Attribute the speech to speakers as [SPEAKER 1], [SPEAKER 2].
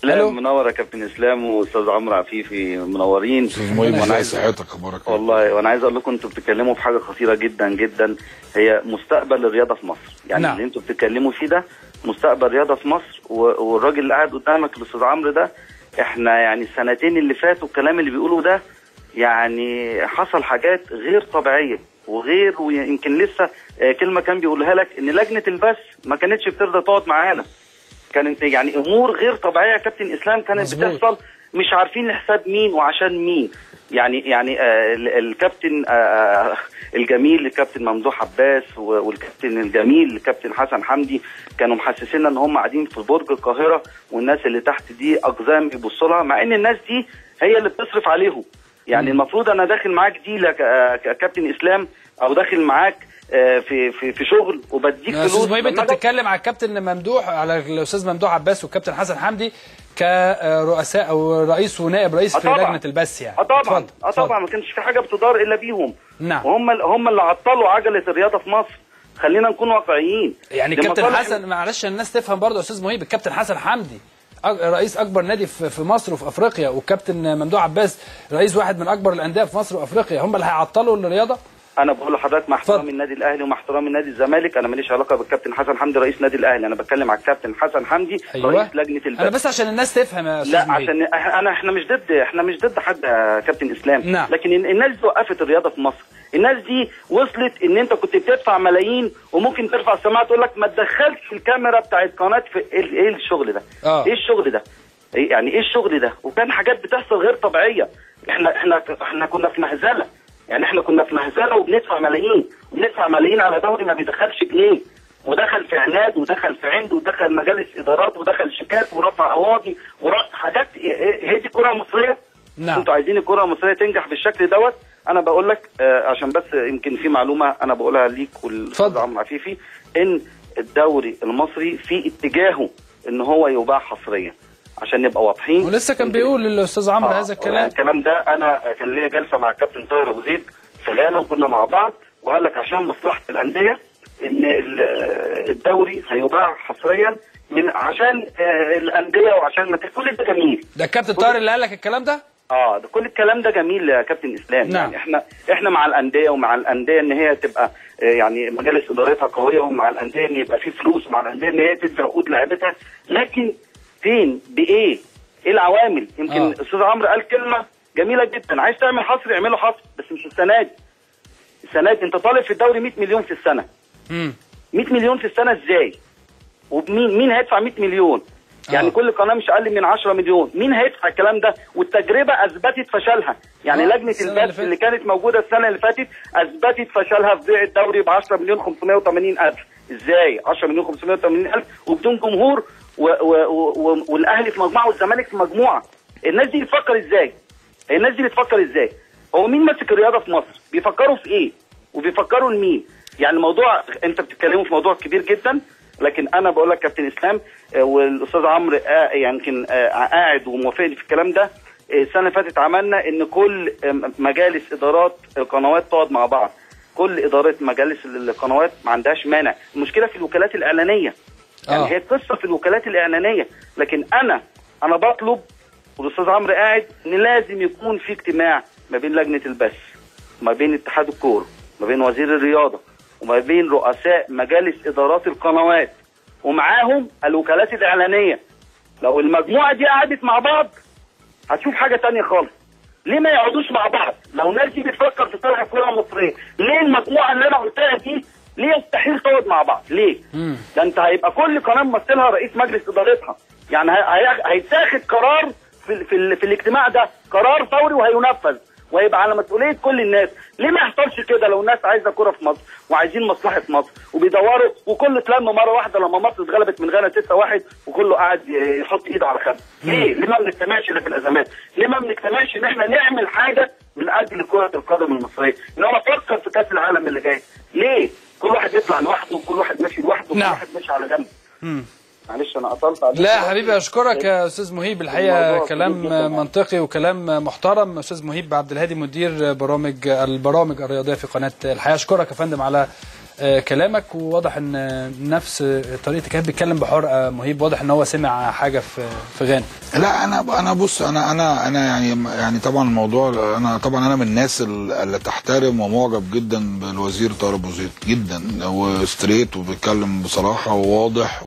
[SPEAKER 1] اسلام منور يا كابتن اسلام واستاذ عمرو عفيفي منورين
[SPEAKER 2] استاذ مهم
[SPEAKER 1] وانا
[SPEAKER 2] ازاي
[SPEAKER 1] عايز
[SPEAKER 2] صحتك اخبارك إيه؟
[SPEAKER 1] والله وانا عايز اقول لكم انتوا بتتكلموا في حاجه خطيره جدا جدا هي مستقبل الرياضه في مصر يعني
[SPEAKER 3] نعم.
[SPEAKER 1] اللي انتوا بتتكلموا فيه ده مستقبل الرياضه في مصر و- والراجل اللي قاعد قدامك الاستاذ عمرو ده احنا يعني السنتين اللي فاتوا الكلام اللي بيقوله ده يعني حصل حاجات غير طبيعيه وغير ويمكن لسه آه، كلمه كان بيقولها لك ان لجنه البث ما كانتش بترضى تقعد معانا كانت يعني امور غير طبيعيه يا كابتن اسلام كانت
[SPEAKER 3] مظبوط.
[SPEAKER 1] بتحصل مش عارفين لحساب مين وعشان مين يعني يعني آه ال- الكابتن آه آه، الجميل الكابتن ممدوح عباس و- والكابتن الجميل الكابتن حسن حمدي كانوا محسسينا ان هم قاعدين في برج القاهره والناس اللي تحت دي اقزام بيبصوا لها مع ان الناس دي هي اللي بتصرف عليهم يعني المفروض انا داخل معاك ديله ك- آه، كابتن اسلام او داخل معاك آه، في في في شغل وبديك
[SPEAKER 3] يا
[SPEAKER 1] فلوس
[SPEAKER 3] استاذ مهيب انت
[SPEAKER 1] لما أجي-
[SPEAKER 3] بتتكلم على الكابتن ممدوح على الاستاذ ممدوح عباس والكابتن حسن حمدي كرؤساء او رئيس ونائب رئيس
[SPEAKER 1] آه
[SPEAKER 3] في
[SPEAKER 1] طبعاً.
[SPEAKER 3] لجنه البث يعني
[SPEAKER 1] اه طبعا
[SPEAKER 3] اتفضل،
[SPEAKER 1] اه
[SPEAKER 3] اتفضل.
[SPEAKER 1] طبعا ما كانش في حاجه بتدار الا بيهم
[SPEAKER 3] نعم.
[SPEAKER 1] وهم هم اللي عطلوا عجله الرياضه في مصر خلينا نكون واقعيين
[SPEAKER 3] يعني
[SPEAKER 1] دي
[SPEAKER 3] الكابتن
[SPEAKER 1] مصالح-
[SPEAKER 3] حسن معلش الناس تفهم برضه يا استاذ مهيب الكابتن حسن حمدي أج- رئيس اكبر نادي في في مصر وفي افريقيا والكابتن ممدوح عباس رئيس واحد من اكبر الانديه في مصر وافريقيا هم اللي هيعطلوا الرياضه
[SPEAKER 1] انا بقول لحضرتك مع
[SPEAKER 3] اتفضل.
[SPEAKER 1] احترامي النادي الاهلي ومع احترامي النادي الزمالك انا ماليش علاقه بالكابتن حسن حمدي رئيس نادي الاهلي انا بتكلم على الكابتن حسن حمدي
[SPEAKER 3] ايوه
[SPEAKER 1] رئيس لجنه
[SPEAKER 3] انا
[SPEAKER 1] البث
[SPEAKER 3] بس عشان الناس تفهم يا استاذ
[SPEAKER 1] لا
[SPEAKER 3] مهيب.
[SPEAKER 1] عشان إح- انا احنا مش ضد احنا مش ضد حد يا كابتن اسلام
[SPEAKER 3] نعم.
[SPEAKER 1] لكن ال- الناس دي وقفت الرياضه في مصر الناس دي وصلت ان انت كنت بتدفع ملايين وممكن ترفع السماعه تقول لك ما تدخلش الكاميرا بتاعت قناه في ايه إيه الشغل ده
[SPEAKER 3] آه.
[SPEAKER 1] ايه الشغل ده إيه يعني ايه الشغل ده وكان حاجات بتحصل غير طبيعيه احنا احنا احنا كنا في مهزله يعني احنا كنا في مهزله وبندفع ملايين وبندفع ملايين على دوري ما بيدخلش جنيه ودخل في عناد ودخل في عند ودخل مجالس ادارات ودخل شيكات ورفع قواضي ورفع حاجات إيه- هي دي الكره المصريه
[SPEAKER 3] نعم.
[SPEAKER 1] انتوا عايزين الكره المصريه تنجح بالشكل دوت انا بقول لك آه عشان بس يمكن في معلومه انا بقولها ليك والاستاذ
[SPEAKER 3] اتفضل.
[SPEAKER 1] عمرو عفيفي ان الدوري المصري في اتجاهه ان هو يباع حصريا عشان نبقى واضحين
[SPEAKER 3] ولسه كان بيقول الاستاذ عمرو
[SPEAKER 1] آه،
[SPEAKER 3] هذا الكلام
[SPEAKER 1] الكلام ده انا كان ليا جلسه مع الكابتن طاهر ابو زيد في غانا وكنا مع بعض وقال لك عشان مصلحه الانديه ان ال- الدوري هيباع حصريا من عشان آه، الانديه وعشان ما كل ده جميل
[SPEAKER 3] ده الكابتن طاهر اللي قال لك الكلام ده
[SPEAKER 1] اه ده كل الكلام ده جميل يا كابتن اسلام
[SPEAKER 3] نعم.
[SPEAKER 1] يعني احنا احنا مع الانديه ومع الانديه ان هي تبقى آه، يعني مجالس ادارتها قويه ومع الانديه ان يبقى في فلوس ومع الانديه ان هي تدفع عقود لعيبتها لكن فين بايه؟ ايه العوامل؟ يمكن
[SPEAKER 3] آه.
[SPEAKER 1] الاستاذ عمرو قال كلمه جميله جدا عايز تعمل حصر اعمله حصر بس مش السنه دي السنه دي انت طالب في الدوري 100 مليون في السنه
[SPEAKER 3] امم
[SPEAKER 1] 100 مليون في السنه ازاي؟ ومين مين هيدفع 100 مليون؟ يعني
[SPEAKER 3] آه.
[SPEAKER 1] كل قناه مش اقل من 10 مليون، مين هيدفع الكلام ده؟ والتجربه اثبتت فشلها، يعني
[SPEAKER 3] آه،
[SPEAKER 1] لجنه
[SPEAKER 3] السنة اللي
[SPEAKER 1] البث
[SPEAKER 3] فاتت.
[SPEAKER 1] اللي كانت موجوده السنه اللي فاتت اثبتت فشلها في بيع الدوري ب 10 مليون 580 الف، ازاي؟ 10 مليون 580 الف وبدون جمهور و و و والاهلي في مجموعه والزمالك في مجموعه، الناس دي بتفكر ازاي؟ الناس دي بتفكر ازاي؟ هو مين ماسك الرياضه في مصر؟ بيفكروا في ايه؟ وبيفكروا لمين؟ يعني الموضوع انت بتتكلموا في موضوع كبير جدا لكن انا بقول لك كابتن اسلام آه، والاستاذ عمرو آه، يمكن آه، قاعد وموافقني في الكلام ده آه، السنه اللي فاتت عملنا ان كل آه، مجالس ادارات القنوات تقعد مع بعض كل اداره مجالس القنوات ما عندهاش مانع المشكله في الوكالات الاعلانيه يعني
[SPEAKER 3] آه.
[SPEAKER 1] هي قصه في الوكالات الاعلانيه لكن انا انا بطلب والاستاذ عمرو قاعد ان لازم يكون في اجتماع ما بين لجنه البث ما بين اتحاد الكوره ما بين وزير الرياضه وما بين رؤساء مجالس ادارات القنوات ومعاهم الوكالات الاعلانيه لو المجموعه دي قعدت مع بعض هتشوف حاجه تانية خالص ليه ما يقعدوش مع بعض لو الناس دي بتفكر في صالح الكره المصريه ليه المجموعه اللي انا قلتها دي ليه يستحيل تقعد مع بعض ليه
[SPEAKER 3] مم.
[SPEAKER 1] ده انت هيبقى كل قناه ممثلها رئيس مجلس ادارتها يعني هي- هي- هيتاخد قرار في, في, ال- في الاجتماع ده قرار فوري وهينفذ وهيبقى على مسؤوليه كل الناس ليه ما يحصلش كده لو الناس عايزه كره في مصر وعايزين مصلحه مصر وبيدوروا وكل اتلم مره واحده لما مصر اتغلبت من غانا 6-1 وكله قاعد يحط ايده على خده ليه ليه ما بنجتمعش الا في الازمات ليه ما بنجتمعش ان احنا نعمل حاجه من اجل كره القدم المصريه ان هو افكر في كاس العالم اللي جاي ليه كل واحد يطلع لوحده وكل واحد ماشي لوحده وكل
[SPEAKER 3] نعم.
[SPEAKER 1] واحد ماشي على جنب
[SPEAKER 3] مم.
[SPEAKER 1] معلش انا قطلت عليك
[SPEAKER 3] لا يا حبيبي اشكرك يا استاذ مهيب الحقيقه
[SPEAKER 1] الموضوع
[SPEAKER 3] كلام
[SPEAKER 1] كبير جداً.
[SPEAKER 3] منطقي وكلام محترم استاذ مهيب عبد الهادي مدير برامج البرامج الرياضيه في قناه الحياه اشكرك يا فندم على آه، كلامك وواضح ان آه، نفس طريقه كان بيتكلم بحرقه مهيب واضح ان هو سمع حاجه في في غانا
[SPEAKER 2] لا انا انا بص انا انا انا يعني يعني طبعا الموضوع انا طبعا انا من الناس اللي تحترم ومعجب جدا بالوزير طارق ابو زيد جدا وستريت وبيتكلم بصراحه وواضح